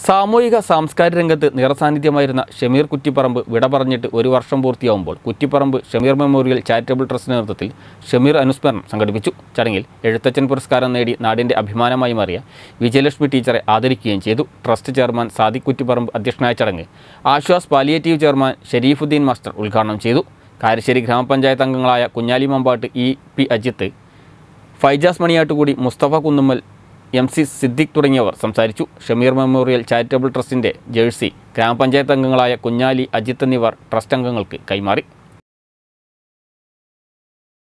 സാമൂഹിക സാംസ്കാരിക രംഗത്ത് നിറസാന്നിധ്യമായിരുന്ന ഷമീർ കുറ്റിപ്പറമ്പ് വിട പറഞ്ഞിട്ട് ഒരു വർഷം പൂർത്തിയാവുമ്പോൾ Kuttiparamba Shameer memorial charitable trust നേതൃത്വത്തിൽ ഷമീർ അനുസ്മരണം സംഘടിപ്പിച്ചു ചടങ്ങിൽ എഴുത്തച്ഛൻ പുരസ്കാരം നേടി നാടിൻ്റെ അഭിമാനമായി മാറിയ വിജയലക്ഷ്മി ടീച്ചറെ ആദരിക്കുകയും ചെയ്തു ട്രസ്റ്റ് ചെയർമാൻ സാദിഖ് കുറ്റിപ്പറമ്പ് അധ്യക്ഷനായ ചടങ്ങ് Aashwas palliative chairman Shareefuddeen master ഉദ്ഘാടനം ചെയ്തു കാരശ്ശേരി ഗ്രാമപഞ്ചായത്ത് അംഗങ്ങളായ Kunhali Mambatt E P Ajith Faijas Maniyattukudi Musthafa Kunnummal M C Siddique തുടങ്ങിയവർ സംസാരിച്ചു ഷമീർ മെമ്മോറിയൽ ചാരിറ്റബിൾ ട്രസ്റ്റിൻ്റെ ജേഴ്സി ഗ്രാമപഞ്ചായത്ത് അംഗങ്ങളായ കുഞ്ഞാലി അജിത്ത് എന്നിവർ ട്രസ്റ്റ് അംഗങ്ങൾക്ക് കൈമാറി